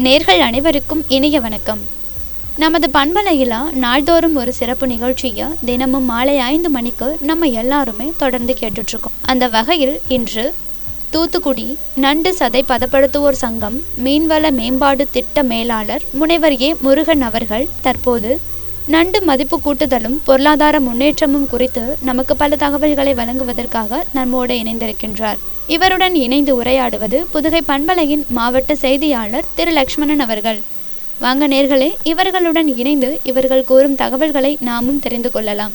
நேர்கள் அனைவருக்கும் இனிய வணக்கம் நமது பண்பலையில் நாள்தோறும் ஒரு சிறப்பு நிகழ்ச்சியை தினமும் மாலை ஐந்து மணிக்கு நம்ம எல்லாருமே தொடர்ந்து கேட்டுட்ருக்கோம் அந்த வகையில் இன்று தூத்துக்குடி நண்டு சதை பதப்படுத்துவோர் சங்கம் மீன்வள மேம்பாடு திட்ட மேலாளர் முனைவர் ஏ முருகன் அவர்கள் தற்போது நண்டு மதிப்பு கூட்டுதலும் பொருளாதார முன்னேற்றமும் குறித்து நமக்கு பல தகவல்களை வழங்குவதற்காக நம்மோடு இணைந்திருக்கின்றார் இவருடன் இணைந்து உரையாடுவது புதுகை பண்பலையின் மாவட்ட செய்தியாளர் திரு லக்ஷ்மணன் அவர்கள் வாங்க நேர்களே இவர்களுடன் இணைந்து இவர்கள் கூறும் தகவல்களை நாமும் தெரிந்து கொள்ளலாம்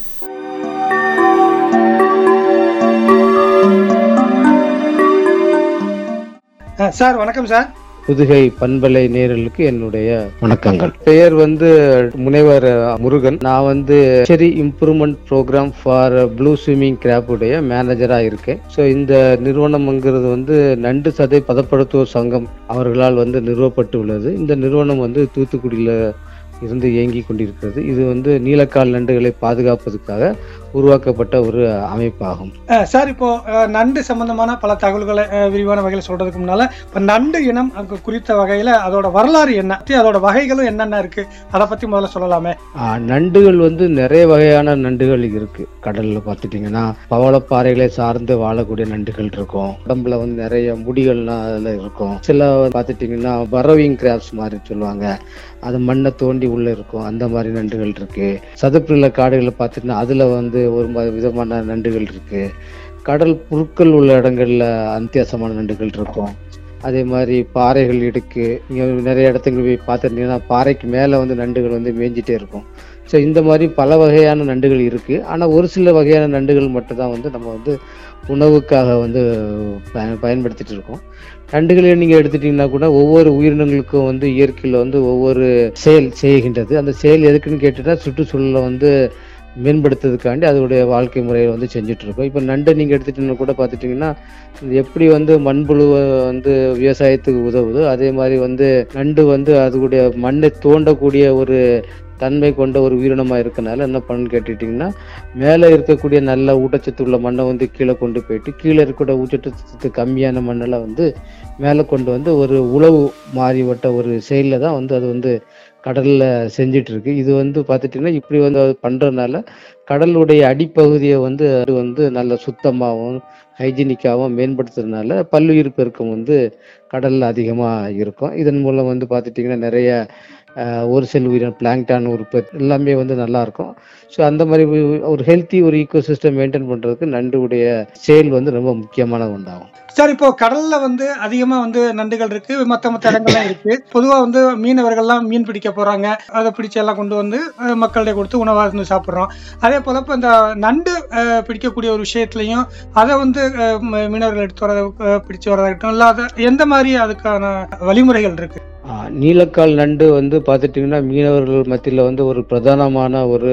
ஆ, சார் வணக்கம் சார் புதுகை பண்பலை நேரலுக்கு என்னுடைய வணக்கங்கள் பெயர் வந்து முனைவர் முருகன் நான் வந்து சரி improvement programme for blue swimming crab உடைய மேனேஜரா இருக்கேன் ஸோ இந்த நிறுவனம்ங்கிறது வந்து நண்டு சதை பதப்படுத்துவோர் சங்கம் அவர்களால் வந்து நிறுவப்பட்டு உள்ளது இந்த நிறுவனம் வந்து தூத்துக்குடியில இருந்து இயங்கி கொண்டிருக்கிறது இது வந்து நீலக்கால் நண்டுகளை பாதுகாப்பதற்காக உருவாக்கப்பட்ட ஒரு அமைப்பாகும் ஆ, சார் இப்போ ஆ, நண்டு சம்பந்தமான பல தகவல்களை ஆ, விரிவான வகையில் சொல்றதுக்கு முன்னால இப்போ நண்டு இனம் அங்க குறித்த வகையில அதோட வரலாறு என்ன அதோட வகைகளும் என்னென்ன இருக்கு அதை பத்தி முதல்ல சொல்லலாமே ஆ, நண்டுகள் வந்து நிறைய வகையான நண்டுகள் இருக்கு கடல்ல பார்த்துட்டீங்கன்னா பவளப்பாறைகளை சார்ந்து வாழக்கூடிய நண்டுகள் இருக்கும் உடம்புல வந்து நிறைய முடிகள்லாம் அதுல இருக்கும் சில பார்த்துட்டீங்கன்னா பரவிங் கிராப்ஸ் மாதிரி சொல்லுவாங்க அது மண்ணை தோண்டி உள்ள இருக்கும் அந்த மாதிரி நண்டுகள் இருக்கு சதுப்புநில காடுகளை பார்த்துட்டீங்கன்னா அதுல வந்து ஒரு ம- விதமான நண்டுகள் இருக்கு கடல் புற்கள் உள்ள இடங்கள்ல வித்தியாசமான நண்டுகள் இருக்கும் அதே மாதிரி பாறைகள் இடுக்கு இங்கே நிறைய இடத்துக்கு போய் பார்த்துருந்தீங்கன்னா பாறைக்கு மேலே வந்து நண்டுகள் வந்து மேய்ஞ்சிட்டே இருக்கும் ஸோ இந்த மாதிரி பல வகையான நண்டுகள் இருக்குது ஆனால் ஒரு சில வகையான நண்டுகள் மட்டும் தான் வந்து நம்ம வந்து உணவுக்காக வந்து பயன் பயன்படுத்திட்டு இருக்கோம் நண்டுகளை நீங்கள் எடுத்துட்டீங்கன்னா கூட ஒவ்வொரு உயிரினங்களுக்கும் வந்து இயற்கையில் வந்து ஒவ்வொரு செயல் செய்கின்றது அந்த செயல் எதுக்குன்னு கேட்டுட்டா சுற்றுச்சூழலை வந்து மேம்படுத்துறதுக்காண்டி அதோடைய வாழ்க்கை முறையை வந்து செஞ்சுட்டு இருக்கோம் இப்போ நண்டை நீங்கள் எடுத்துட்டீங்கன்னா கூட பார்த்துட்டிங்கன்னா இது எப்படி வந்து மண்புழு வந்து விவசாயத்துக்கு உதவுதோ அதே மாதிரி வந்து நண்டு வந்து அதோடைய மண்ணை தோண்டக்கூடிய ஒரு தன்மை கொண்ட ஒரு உயிரினமாக இருக்கனால என்ன பண்ணுன்னு கேட்டுட்டிங்கன்னா மேலே இருக்கக்கூடிய நல்ல ஊட்டச்சத்து உள்ள மண்ணை வந்து கீழே கொண்டு போயிட்டு கீழே இருக்கக்கூடிய ஊட்டச்சத்து கம்மியான மண்ணெல்லாம் வந்து மேலே கொண்டு வந்து ஒரு உழவு மாறிவிட்ட ஒரு செயலில் தான் வந்து அது வந்து கடலில் செஞ்சிட்டு இருக்கு இது வந்து பார்த்துட்டிங்கன்னா இப்படி வந்து அது பண்ணுறதுனால கடலுடைய அடிப்பகுதியை வந்து அது வந்து நல்ல சுத்தமாகவும் ஹைஜீனிக்காகவும் மேம்படுத்துறதுனால பல்லுயிர் பெருக்கம் வந்து கடலில் அதிகமாக இருக்கும் இதன் மூலம் வந்து பார்த்துட்டிங்கன்னா நிறைய அஹ், ஒரு செல் உயிரினம் பிளாங்டான் உற்பத்தி எல்லாமே வந்து நல்லா இருக்கும் ஸோ அந்த மாதிரி ஒரு- ஒரு ஹெல்த்தி ஒரு ஈகோ சிஸ்டம் மெயின்டைன் பண்ணுறதுக்கு நண்டுடைய செயல் வந்து ரொம்ப முக்கியமான ஒன்றாகும் சார் இப்போ கடல்ல வந்து அதிகமா வந்து நண்டுகள் இருக்கு மத்த மத்த இடங்கள்லாம் இருக்கு பொதுவா வந்து மீனவர்கள்லாம் மீன் பிடிக்க போறாங்க அதை பிடிச்சு எல்லாம் கொண்டு வந்து அஹ், மக்கள்கிட்ட கொடுத்து உணவா இருந்து சாப்பிட்றோம் அதே போல இப்போ இந்த நண்டு அஹ், பிடிக்கக்கூடிய ஒரு விஷயத்துலையும் அதை வந்து அஹ், ம- மீனவர்கள் எடுத்து வரத அஹ், பிடிச்சு வரதாகட்டும் இல்லை அதை எந்த மாதிரி அதுக்கான வழிமுறைகள் இருக்கு ஆஹ் நீலக்கால் நண்டு வந்து பார்த்துட்டிங்கன்னா மீனவர்கள் மத்தியில் வந்து ஒரு பிரதானமான ஒரு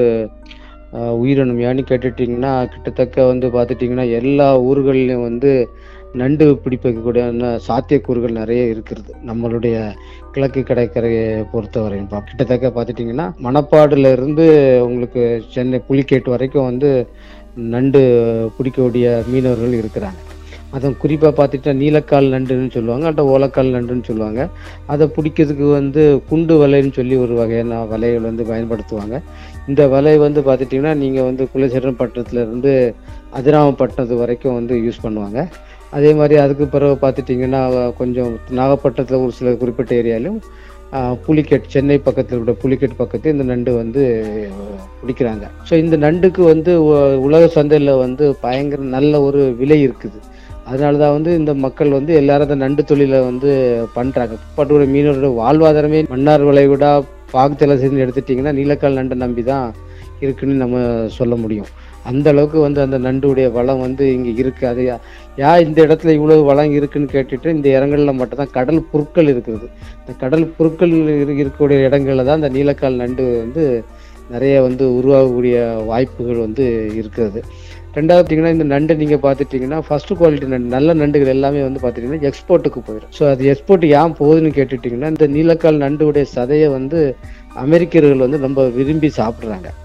ஆஹ் உயிரினம் ஏன்னு கேட்டுட்டிங்கன்னா கிட்டத்தட்ட வந்து பார்த்துட்டிங்கன்னா எல்லா ஊர்கள்லையும் வந்து நண்டு பிடிப்பக்கூடிய சாத்தியக்கூறுகள் நிறைய இருக்கிறது நம்மளுடைய கிழக்கு கடற்கரையை பொறுத்தவரையும் பா கிட்டத்தட்ட பார்த்துட்டிங்கன்னா மணப்பாடுல இருந்து உங்களுக்கு சென்னை புலிகேட் வரைக்கும் வந்து நண்டு பிடிக்கக்கூடிய மீனவர்கள் இருக்கிறாங்க அதுவும் குறிப்பாக பார்த்துட்டா நீலக்கால் நண்டுன்னு சொல்லுவாங்க அட்ட ஓலக்கால் நண்டுன்னு சொல்லுவாங்க அதை பிடிக்கிறதுக்கு வந்து குண்டு வலைன்னு சொல்லி ஒரு வகையான வலைகள் வந்து பயன்படுத்துவாங்க இந்த வலை வந்து பார்த்துட்டிங்கன்னா நீங்கள் வந்து குலசேகரம் பட்டணத்துல இருந்து அதிராமப்பட்டினத்து வரைக்கும் வந்து யூஸ் பண்ணுவாங்க அதே மாதிரி அதுக்கு பிறகு பார்த்துட்டிங்கன்னா கொஞ்சம் நாகப்பட்டினத்தில் ஒரு சில குறிப்பிட்ட ஏரியாலையும் புலிக்கெட் சென்னை பக்கத்தில் உள்ள புலிக்கெட் பக்கத்தில் இந்த நண்டு வந்து பிடிக்கிறாங்க ஸோ இந்த நண்டுக்கு வந்து உ- உலக சந்தையில் வந்து பயங்கர நல்ல ஒரு விலை இருக்குது அதனால தான் வந்து இந்த மக்கள் வந்து எல்லாரும் அந்த நண்டு தொழிலை வந்து பண்ணுறாங்க பட்டுடைய மீனவரோட வாழ்வாதாரமே மன்னார் வளைகுடா பாக்தலசின்னு எடுத்துட்டிங்கன்னா நீலக்கால் நண்டை நம்பி தான் இருக்குன்னு நம்ம சொல்ல முடியும் அந்த அளவுக்கு வந்து அந்த நண்டுடைய வளம் வந்து இங்கே இருக்குது அது யா- யா இந்த இடத்துல இவ்வளவு வளம் இருக்குன்னு கேட்டுட்டு இந்த இடங்கள்ல மட்டும்தான் கடல் புற்கள் இருக்குது இந்த கடல் புற்கள் இரு- இருக்கக்கூடிய இடங்கள்ல தான் இந்த நீலக்கால் நண்டு வந்து நிறைய வந்து உருவாகக்கூடிய வாய்ப்புகள் வந்து இருக்கிறது ரெண்டாவது பார்த்தீங்கன்னா இந்த நண்டு நீங்கள் பார்த்துட்டிங்கன்னா ஃபர்ஸ்ட் குவாலிட்டி நண்டு நல்ல நண்டுகள் எல்லாமே வந்து பார்த்துட்டிங்கன்னா எக்ஸ்போர்ட்டுக்கு போயிடும் ஸோ அது எக்ஸ்போர்ட் ஏன் போகுதுன்னு கேட்டுட்டிங்கன்னா இந்த நீலக்கால் நண்டுடைய சதையை வந்து அமெரிக்கர்கள் வந்து ரொம்ப விரும்பி சாப்பிட்றாங்க ஸோ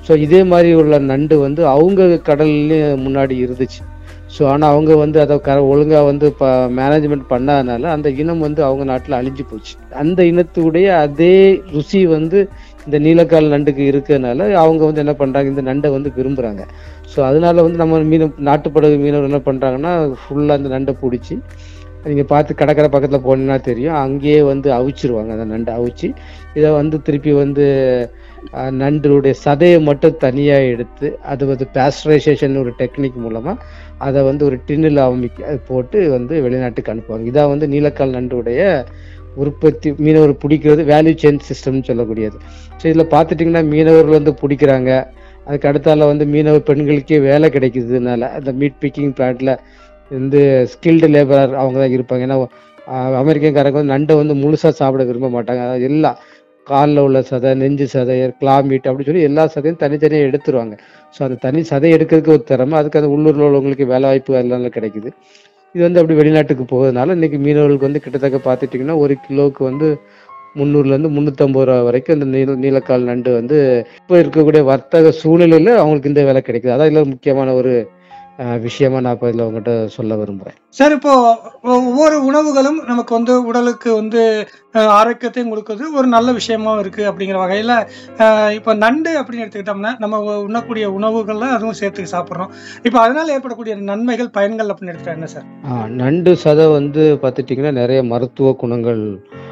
ஸோ இதே மாதிரி உள்ள நண்டு வந்து அவங்க கடல்லையும் முன்னாடி இருந்துச்சு ஸோ ஆனால் அவங்க வந்து அதை க ஒழுங்காக வந்து இப்போ மேனேஜ்மெண்ட் பண்ணாதனால அந்த இனம் வந்து அவங்க நாட்டில் அழிஞ்சு போச்சு அந்த இனத்துடைய அதே ருசி வந்து இந்த நீலக்கால் நண்டுக்கு இருக்கிறதுனால அவங்க வந்து என்ன பண்ணுறாங்க இந்த நண்டை வந்து விரும்புகிறாங்க ஸோ அதனால வந்து நம்ம மீன் நாட்டுப்படகு மீனவர் என்ன பண்ணுறாங்கன்னா ஃபுல்லாக அந்த நண்டை பிடிச்சி நீங்கள் பார்த்து கடற்கரை பக்கத்தில் போனீங்கன்னா தெரியும் அங்கேயே வந்து அவிச்சிருவாங்க அந்த நண்டை அவிச்சு இதை வந்து திருப்பி வந்து அஹ், நண்டுடைய சதையை மட்டும் தனியாக எடுத்து அது வந்து பேஸ்டரைசேஷன் ஒரு டெக்னிக் மூலமாக அதை வந்து ஒரு டின்னில் அமிக்க போட்டு வந்து வெளிநாட்டுக்கு அனுப்புவாங்க இதான் வந்து நீலக்கால் நண்டுடைய உற்பத்தி மீனவர் பிடிக்கிறது வேல்யூ செயின் சிஸ்டம்னு சொல்லக்கூடியது ஸோ இதில் பார்த்துட்டிங்கன்னா மீனவர்கள் வந்து பிடிக்கிறாங்க அதுக்கு அடுத்தால வந்து மீனவ பெண்களுக்கே வேலை கிடைக்குதுனால அந்த மீட் பிக்கிங் பிளான்ட்ல வந்து ஸ்கில்டு லேபரர் அவங்க தான் இருப்பாங்க ஏன்னா ஆஹ், அமெரிக்கன்காரங்க வந்து நண்டை வந்து முழுசாக சாப்பிட விரும்ப மாட்டாங்க அதாவது எல்லாம் காலில் உள்ள சதை நெஞ்சு சதை கிளா மீட் அப்படி சொல்லி எல்லா சதையும் தனித்தனியாக எடுத்துருவாங்க ஸோ அந்த தனி சதை எடுக்கிறதுக்கு ஒரு திறமை அதுக்கு அந்த உள்ளூரில் உள்ளவங்களுக்கு வேலை வாய்ப்பு எல்லாம் கிடைக்குது இது வந்து அப்படி வெளிநாட்டுக்கு போகிறதுனால இன்னைக்கு மீனவர்களுக்கு வந்து கிட்டத்தட்ட பார்த்துட்டிங்கன்னா ஒரு கிலோவுக்கு வந்து முந்நூறுலேருந்து முந்நூற்றம்பது ரூபா வரைக்கும் இந்த நீல நீலக்கால் நண்டு வந்து இப்போ இருக்கக்கூடிய வர்த்தக சூழ்நிலையில் அவங்களுக்கு இந்த வேலை கிடைக்குது அதான் இதில் முக்கியமான ஒரு அஹ், விஷயமா நான் இப்போ இதில் உங்கள்கிட்ட சொல்ல விரும்புகிறேன் சார் இப்போ ஒ- ஒவ்வொரு உணவுகளும் நமக்கு வந்து உடலுக்கு வந்து அஹ், ஆரோக்கியத்தையும் கொடுக்குது ஒரு நல்ல விஷயமாவும் இருக்கு அப்படிங்கிற வகையில அஹ், இப்போ நண்டு அப்படின்னு எடுத்துக்கிட்டோம்னா நம்ம உ- உண்ணக்கூடிய உணவுகள்ல அதுவும் சேர்த்து சாப்பிட்றோம் இப்போ அதனால ஏற்படக்கூடிய நன்மைகள் பயன்கள் அப்படின்னு எடுத்துட்டா என்ன சார் ஆ, நண்டு சதை வந்து பார்த்துட்டிங்கன்னா நிறைய மருத்துவ குணங்கள்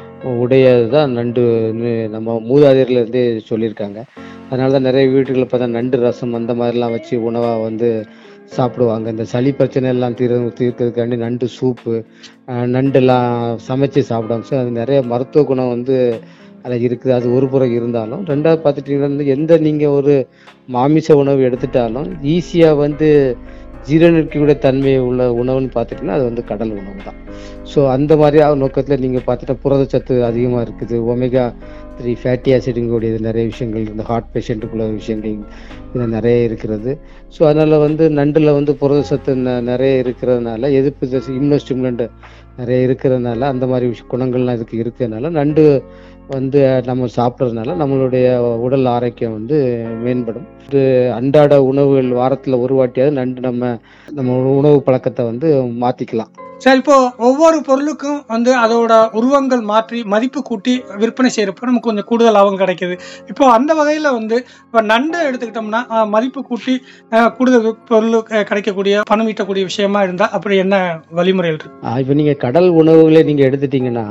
உடையது தான் நண்டுன்னு நம்ம மூதாதையர்ல இருந்தே சொல்லியிருக்காங்க அதனால தான் நிறைய வீட்டுகளில் பார்த்தா நண்டு ரசம் அந்த மாதிரிலாம் வச்சு உணவாக வந்து சாப்பிடுவாங்க இந்த சளி பிரச்சனை எல்லாம் தீர தீர்க்கிறதுக்காண்டி நண்டு சூப்பு நண்டெல்லாம் சமைச்சு சாப்பிடுவாங்க ஸோ அது நிறைய மருத்துவ குணம் வந்து அதில் இருக்குது அது ஒரு புறம் இருந்தாலும் ரெண்டாவது பார்த்துட்டிங்கன்னா வந்து எந்த நீங்கள் ஒரு மாமிச உணவு எடுத்துட்டாலும் ஈஸியாக வந்து ஜீரணிக்கக்கூடிய தன்மை உள்ள உணவுன்னு பார்த்துட்டிங்கன்னா அது வந்து கடல் உணவு தான் ஸோ அந்த மாதிரி நோக்கத்தில் நீங்கள் பார்த்துட்டா புரதச்சத்து அதிகமாக இருக்குது ஒமேகா த்ரீ ஃபேட்டி ஆசிடுங்கக்கூடியது நிறைய விஷயங்கள் இந்த ஹார்ட் பேஷண்ட்டுக்குள்ள விஷயங்கள் இதில் நிறைய இருக்கிறது ஸோ அதனால் வந்து நண்டில் வந்து புரதச்சத்து ந- நிறைய இருக்கிறதுனால எதிர்ப்பு இம்யூனோஸ்டிமுலண்ட் நிறைய இருக்கிறதுனால அந்த மாதிரி விஷ குணங்கள்லாம் இதுக்கு இருக்கிறதுனால நண்டு வந்து நம்ம சாப்பிட்றதுனால நம்மளுடைய உடல் ஆரோக்கியம் வந்து மேம்படும் இது அன்றாட உணவுகள் வாரத்தில் ஒரு வாட்டியாவது நண்டு நம்ம நம்ம உணவு பழக்கத்தை வந்து மாற்றிக்கலாம் சார் இப்போ ஒவ்வொரு பொருளுக்கும் வந்து அதோட உருவங்கள் மாற்றி மதிப்பு கூட்டி விற்பனை செய்யறப்ப நமக்கு கொஞ்சம் கூடுதல் லாபம் கிடைக்குது இப்போ அந்த வகையில வந்து இப்போ நண்டை எடுத்துக்கிட்டோம்னா அஹ், மதிப்பு கூட்டி அஹ், கூடுதல் வி- பொருள் அஹ், கிடைக்கக்கூடிய பணம் ஈட்டக்கூடிய விஷயமா இருந்தா அப்படி என்ன வழிமுறைகள் இருக்கு இப்போ நீங்கள் கடல் உணவுகளே நீங்கள் எடுத்துட்டீங்கன்னா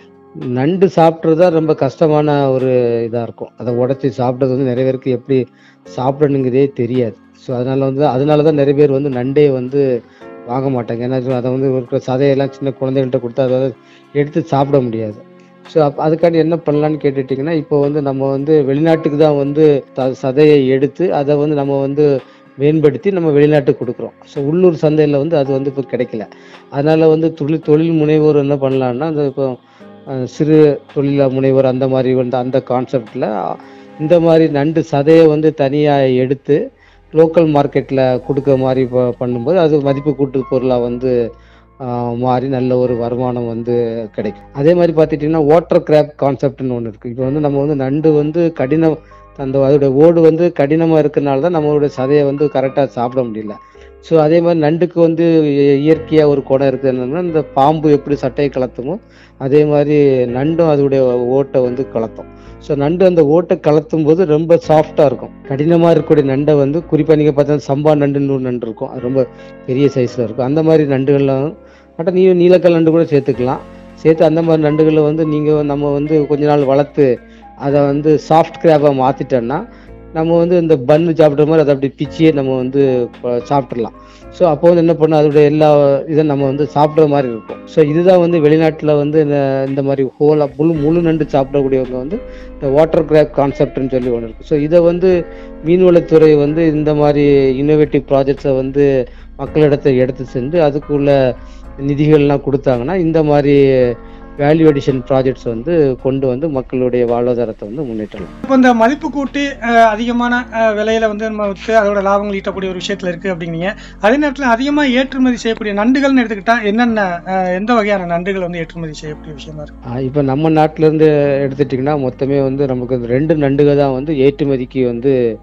நண்டு சாப்பிட்றது தான் ரொம்ப கஷ்டமான ஒரு இதாக இருக்கும் அதை உடச்சி சாப்பிட்றது வந்து நிறைய பேருக்கு எப்படி சாப்பிடணுங்கிறதே தெரியாது ஸோ அதனால வந்து அதனால தான் நிறைய பேர் வந்து நண்டே வந்து வாங்க மாட்டாங்க ஏன்னா அது- அதை வந்து இருக்கிற சதையெல்லாம் சின்ன குழந்தைகள்கிட்ட கொடுத்தா அதை எடுத்து சாப்பிட முடியாது ஸோ அப் அதுக்காண்டி என்ன பண்ணலான்னு கேட்டுட்டிங்கன்னா இப்போ வந்து நம்ம வந்து வெளிநாட்டுக்கு தான் வந்து த- சதையை எடுத்து அதை வந்து நம்ம வந்து மேம்படுத்தி நம்ம வெளிநாட்டுக்கு கொடுக்குறோம் ஸோ உள்ளூர் சந்தையில் வந்து அது வந்து இப்போ கிடைக்கல அதனால வந்து தொழில் தொழில் முனைவோர் என்ன பண்ணலான்னா அந்த இப்போ அஹ், சிறு தொழில் முனைவோர் அந்த மாதிரி வந்து அந்த கான்செப்டில் இந்த மாதிரி நண்டு சதையை வந்து தனியாக எடுத்து லோக்கல் மார்க்கெட்டில் கொடுக்க மாதிரி ப- பண்ணும்போது அது மதிப்பு கூட்டு பொருளாக வந்து ஆஹ், மாறி நல்ல ஒரு வருமானம் வந்து கிடைக்கும் அதே மாதிரி பார்த்துட்டிங்கன்னா வாட்டர் கிராப் கான்செப்ட்னு ஒன்று இருக்குது இப்போ வந்து நம்ம வந்து நண்டு வந்து கடினம் அந்த அதோட ஓடு வந்து கடினமாக இருக்கிறனால தான் நம்மளுடைய சதையை வந்து கரெக்டாக சாப்பிட முடியல ஸோ அதே மாதிரி நண்டுக்கு வந்து இயற்கையாக ஒரு குணம் இருக்குது என்னன்னா இந்த பாம்பு எப்படி சட்டையை கலத்துமோ அதே மாதிரி நண்டும் அதோடைய ஓட்டை வந்து கலத்தும் ஸோ நண்டு அந்த ஓட்டை கலத்தும் போது ரொம்ப சாஃப்டாக இருக்கும் கடினமாக இருக்கக்கூடிய நண்டை வந்து குறிப்பாக நீங்கள் பார்த்தா சம்பா நண்டுன்னு ஒரு நண்டு இருக்கும் அது ரொம்ப பெரிய சைஸில் இருக்கும் அந்த மாதிரி நண்டுகள்லாம் மட்டும் நீ நீலக்கல் நண்டு கூட சேர்த்துக்கலாம் சேர்த்து அந்த மாதிரி நண்டுகளை வந்து நீங்கள் நம்ம வந்து கொஞ்ச நாள் வளர்த்து அதை வந்து சாஃப்ட் கிராபாக மாற்றிட்டோன்னா நம்ம வந்து இந்த பன்னு சாப்பிட்ற மாதிரி அதை அப்படி பிச்சியே நம்ம வந்து ப- சாப்பிட்றலாம் ஸோ அப்போ வந்து என்ன பண்ண அதோடைய எல்லா இதை நம்ம வந்து சாப்பிட்ற மாதிரி இருக்கும் ஸோ இதுதான் வந்து வெளிநாட்டில் வந்து இந்த இந்த மாதிரி ஹோலா முழு முழு நண்டு சாப்பிடக்கூடியவங்க வந்து இந்த வாட்டர் கிராப் கான்செப்ட்னு சொல்லி ஒன்று இருக்குது ஸோ இதை வந்து மீன்வளத்துறை வந்து இந்த மாதிரி இன்னோவேட்டிவ் ப்ராஜெக்ட்ஸை வந்து மக்களிடத்தை எடுத்து சென்று அதுக்குள்ள நிதிகள்லாம் கொடுத்தாங்கன்னா இந்த மாதிரி வேல்யூ அடிஷன் ப்ராஜெக்ட்ஸ் வந்து கொண்டு வந்து மக்களுடைய வாழ்வாதாரத்தை வந்து முன்னேற்றலாம் இப்போ இந்த மதிப்பு கூட்டி அஹ், அதிகமான அஹ், விலையில வந்து நம்ம வித்து அதோட லாபங்கள் ஈட்டக்கூடிய ஒரு விஷயத்துல இருக்கு அப்படிங்கிறீங்க அதே நேரத்தில் அதிகமா ஏற்றுமதி செய்யக்கூடிய நண்டுகள்னு எடுத்துக்கிட்டா என்னென்ன அஹ், எந்த வகையான நண்டுகள் வந்து ஏற்றுமதி செய்யக்கூடிய விஷயமா இருக்கு இப்போ நம்ம நாட்டுல இருந்து எடுத்துட்டிங்கன்னா மொத்தமே வந்து நமக்கு இந்த ரெண்டு நண்டுகள் தான் வந்து ஏற்றுமதிக்கு வந்து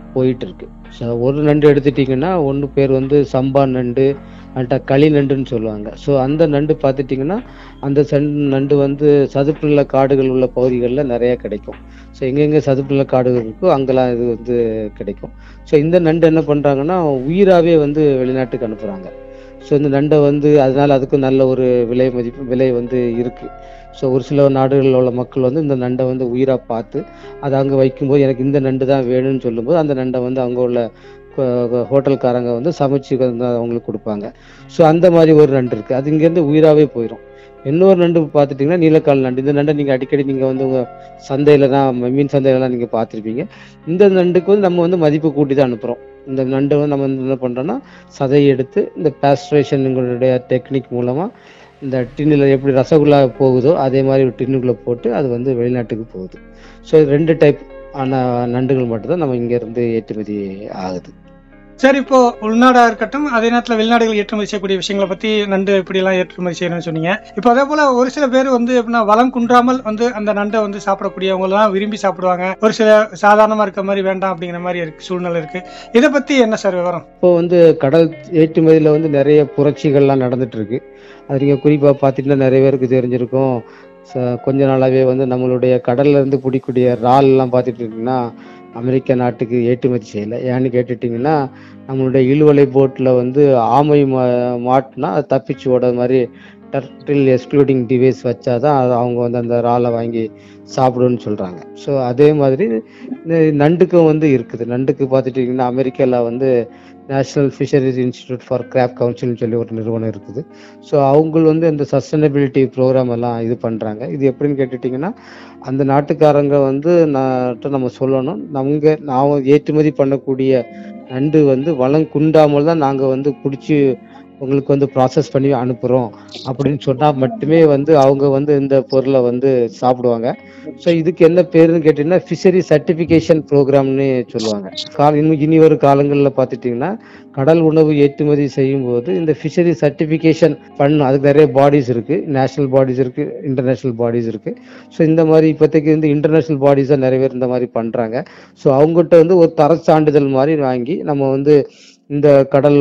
போயிட்டு இருக்கு ஸோ ஒரு நண்டு எடுத்துட்டிங்கன்னா ஒன்று பேர் வந்து சம்பா நண்டு அல்ட்டா களி நண்டுன்னு சொல்லுவாங்க ஸோ அந்த நண்டு பார்த்துட்டிங்கன்னா அந்த சன் நண்டு வந்து சதுப்புநில காடுகள் உள்ள பகுதிகளில் நிறைய கிடைக்கும் ஸோ எங்கெங்கே சதுப்புநில காடுகள் இருக்கோ அங்கெல்லாம் இது வந்து கிடைக்கும் ஸோ இந்த நண்டு என்ன பண்ணுறாங்கன்னா உயிராகவே வந்து வெளிநாட்டுக்கு அனுப்புகிறாங்க ஸோ இந்த நண்டை வந்து அதனால அதுக்கு நல்ல ஒரு விலை மதிப்பு விலை வந்து இருக்குது ஸோ ஒரு சில நாடுகளில் உள்ள மக்கள் வந்து இந்த நண்டை வந்து உயிராக பார்த்து அதை அங்கே வைக்கும்போது எனக்கு இந்த நண்டு தான் வேணும்னு சொல்லும்போது அந்த நண்டை வந்து அங்கே உள்ள கொ- ஹோட்டல்காரங்க வந்து சமைச்சு வந்து அவங்களுக்கு கொடுப்பாங்க ஸோ அந்த மாதிரி ஒரு நண்டு இருக்குது அது இங்கேருந்து உயிராகவே போயிடும் இன்னொரு நண்டு பார்த்துட்டிங்கன்னா நீலக்கால் நண்டு இந்த நண்டை நீங்கள் அடிக்கடி நீங்கள் வந்து உங்கள் சந்தையில் தான் மீன் சந்தையிலலாம் நீங்கள் பார்த்துருப்பீங்க இந்த நண்டுக்கு வந்து நம்ம வந்து மதிப்பு கூட்டி தான் அனுப்புகிறோம் இந்த நண்டை வந்து நம்ம வந்து என்ன பண்ணுறோன்னா சதையை எடுத்து இந்த பேஸ்ட்ரேஷனுடைய டெக்னிக் மூலமாக இந்த டின்னில் எப்படி ரசகுல்லா போகுதோ அதே மாதிரி ஒரு டின்னுக்குள்ளே போட்டு அது வந்து வெளிநாட்டுக்கு போகுது ஸோ ரெண்டு டைப் ஆன நண்டுகள் மட்டும்தான் நம்ம இங்கேருந்து ஏற்றுமதி ஆகுது சரி இப்போ உள்நாடா இருக்கட்டும் அதே நேரத்தில் வெளிநாடுகள் ஏற்றுமதி செய்யக்கூடிய விஷயங்களை பத்தி நண்டு இப்படியெல்லாம் ஏற்றுமதி செய்யணும்னு சொன்னீங்க இப்போ அதே போல ஒரு சில பேர் வந்து எப்படின்னா வளம் குன்றாமல் வந்து அந்த நண்டை வந்து சாப்பிடக்கூடியவங்க எல்லாம் விரும்பி சாப்பிடுவாங்க ஒரு சில சாதாரணமா இருக்க மாதிரி வேண்டாம் அப்படிங்கிற மாதிரி இருக்கு சூழ்நிலை இருக்கு இதை பத்தி என்ன சார் விவரம் இப்போ வந்து கடல் ஏற்றுமதியில் வந்து நிறைய புரட்சிகள்லாம் நடந்துட்டு இருக்கு அது நீங்கள் குறிப்பாக பார்த்துட்டிங்கன்னா நிறைய பேருக்கு தெரிஞ்சிருக்கும் ச- கொஞ்ச நாளாகவே வந்து நம்மளுடைய கடல்ல இருந்து பிடிக்கூடிய இறால்லாம் பார்த்துட்டு இருக்கீங்கன்னா அமெரிக்க நாட்டுக்கு ஏற்றுமதி செய்யலை ஏன்னு கேட்டுட்டிங்கன்னா நம்மளுடைய இழுவலை போட்டில் வந்து ஆமை மா மாட்டினா அது தப்பிச்சு ஓட மாதிரி டர்டில் எக்ஸ்க்ளூடிங் டிவைஸ் வச்சாதான் அது அவங்க வந்து அந்த இறாலை வாங்கி சாப்பிடுன்னு சொல்கிறாங்க ஸோ அதே மாதிரி இந்த நண்டுக்கும் வந்து இருக்குது நண்டுக்கு பார்த்துட்டிங்கன்னா அமெரிக்காவில் வந்து national fisheries institute for crab கவுன்சில்னு சொல்லி ஒரு நிறுவனம் இருக்குது ஸோ அவங்க வந்து இந்த சஸ்டைனபிலிட்டி ப்ரோக்ராம் எல்லாம் இது பண்ணுறாங்க இது எப்படின்னு கேட்டுட்டிங்கன்னா அந்த நாட்டுக்காரங்க வந்து நான் நம்ம சொல்லணும் நமங்க நான் ஏற்றுமதி பண்ணக்கூடிய நண்டு வந்து வளம் குண்டாமல் தான் நாங்கள் வந்து பிடிச்சி உங்களுக்கு வந்து ப்ராசஸ் பண்ணி அனுப்புகிறோம் அப்படின்னு சொன்னால் மட்டுமே வந்து அவங்க வந்து இந்த பொருளை வந்து சாப்பிடுவாங்க ஸோ இதுக்கு என்ன பேருன்னு கேட்டிங்கன்னா ஃபிஷரி சர்டிஃபிகேஷன் ப்ரோக்ராம்னு சொல்லுவாங்க கால இன்னும் இனி ஒரு காலங்களில் பார்த்துட்டிங்கன்னா கடல் உணவு ஏற்றுமதி செய்யும் போது இந்த ஃபிஷரி சர்டிஃபிகேஷன் பண்ணும் அதுக்கு நிறைய பாடிஸ் இருக்குது நேஷனல் பாடிஸ் இருக்குது இன்டர்நேஷ்னல் பாடிஸ் இருக்குது ஸோ இந்த மாதிரி இப்போதைக்கு வந்து இன்டர்நேஷ்னல் பாடிஸாக நிறைய பேர் இந்த மாதிரி பண்ணுறாங்க ஸோ அவங்ககிட்ட வந்து ஒரு தர சான்றிதழ் மாதிரி வாங்கி நம்ம வந்து இந்த கடல்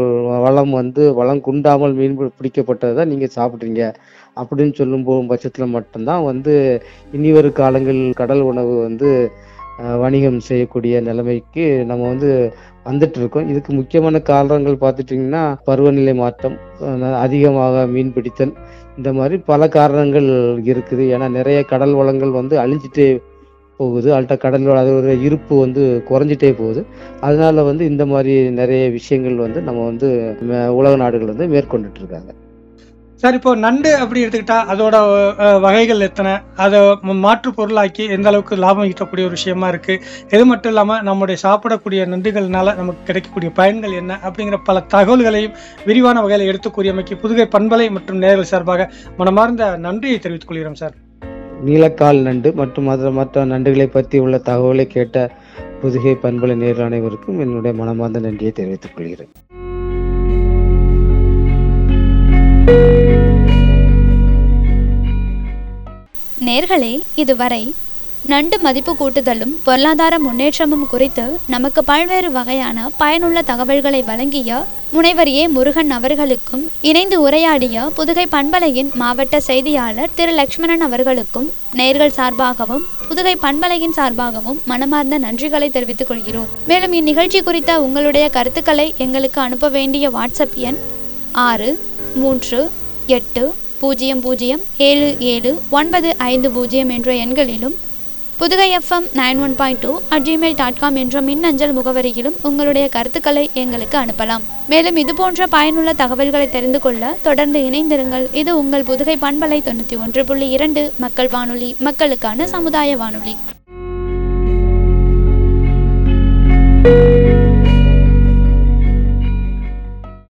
வளம் வந்து வளம் குண்டாமல் மீன் பி- பிடிக்கப்பட்டதை தான் நீங்கள் சாப்பிட்றீங்க அப்படின்னு சொல்லும் போ பட்சத்தில் மட்டும்தான் வந்து இனி வரும் காலங்கள் கடல் உணவு வந்து அஹ், வணிகம் செய்யக்கூடிய நிலைமைக்கு நம்ம வந்து வந்துட்டு இருக்கோம் இதுக்கு முக்கியமான காரணங்கள் பார்த்துட்டிங்கன்னா பருவநிலை மாற்றம் அஹ், அதிகமாக மீன் பிடித்தல் இந்த மாதிரி பல காரணங்கள் இருக்குது ஏன்னா நிறைய கடல் வளங்கள் வந்து அழிஞ்சிட்டே போகுது அல்ட்ட கடல் வள- அதோட இருப்பு வந்து குறைஞ்சிட்டே போகுது அதனால வந்து இந்த மாதிரி நிறைய விஷயங்கள் வந்து நம்ம வந்து ம- உலக நாடுகள் வந்து மேற்கொண்டுட்டு இருக்காங்க சார் இப்போ நண்டு அப்படி எடுத்துக்கிட்டா அதோட அஹ், வகைகள் எத்தனை அதை ம- மாற்று பொருளாக்கி எந்த அளவுக்கு லாபம் ஈட்டக்கூடிய ஒரு விஷயமா இருக்கு இது மட்டும் இல்லாம நம்முடைய சாப்பிடக்கூடிய நண்டுகள்னால நமக்கு கிடைக்கக்கூடிய பயன்கள் என்ன அப்படிங்கிற பல தகவல்களையும் விரிவான வகையில் எடுத்து கூறியமைக்கு புதுகை பண்பலை மற்றும் நேர்கள் சார்பாக மனமார்ந்த நன்றியை தெரிவித்துக் கொள்கிறோம் சார் நீலக்கால் நண்டு மற்றும் மற்ற மற்ற நண்டுகளை பற்றி உள்ள தகவலை கேட்ட புதுகை பண்பலை நேர் அனைவருக்கும் என்னுடைய மனமார்ந்த நன்றியை தெரிவித்துக் கொள்கிறேன் நேர்களே இதுவரை நண்டு மதிப்பு கூட்டுதலும் பொருளாதார முன்னேற்றமும் குறித்து நமக்கு பல்வேறு வகையான பயனுள்ள தகவல்களை வழங்கிய முனைவர் ஏ முருகன் அவர்களுக்கும் இணைந்து உரையாடிய புதுகை பண்பலையின் மாவட்ட செய்தியாளர் திரு லட்சுமணன் அவர்களுக்கும் நேர்கள் சார்பாகவும் புதுகை பண்பலையின் சார்பாகவும் மனமார்ந்த நன்றிகளை தெரிவித்துக் கொள்கிறோம் மேலும் இந்நிகழ்ச்சி குறித்த உங்களுடைய கருத்துக்களை எங்களுக்கு அனுப்ப வேண்டிய வாட்ஸ்அப் எண் ஆறு மூன்று எட்டு பூஜ்ஜியம் பூஜ்ஜியம் ஏழு ஏழு ஒன்பது ஐந்து பூஜ்ஜியம் என்ற எண்களிலும் Pudukai FM nine one point two at Gmail dot com என்ற மின்னஞ்சல் முகவரியிலும் உங்களுடைய கருத்துக்களை எங்களுக்கு அனுப்பலாம் மேலும் இது போன்ற பயனுள்ள தகவல்களை தெரிந்து கொள்ள தொடர்ந்து இணைந்திருங்கள் இது உங்கள் புதுகை பண்பலை தொண்ணூற்றி ஒன்று புள்ளி இரண்டு மக்கள் வானொலி மக்களுக்கான சமுதாய வானொலி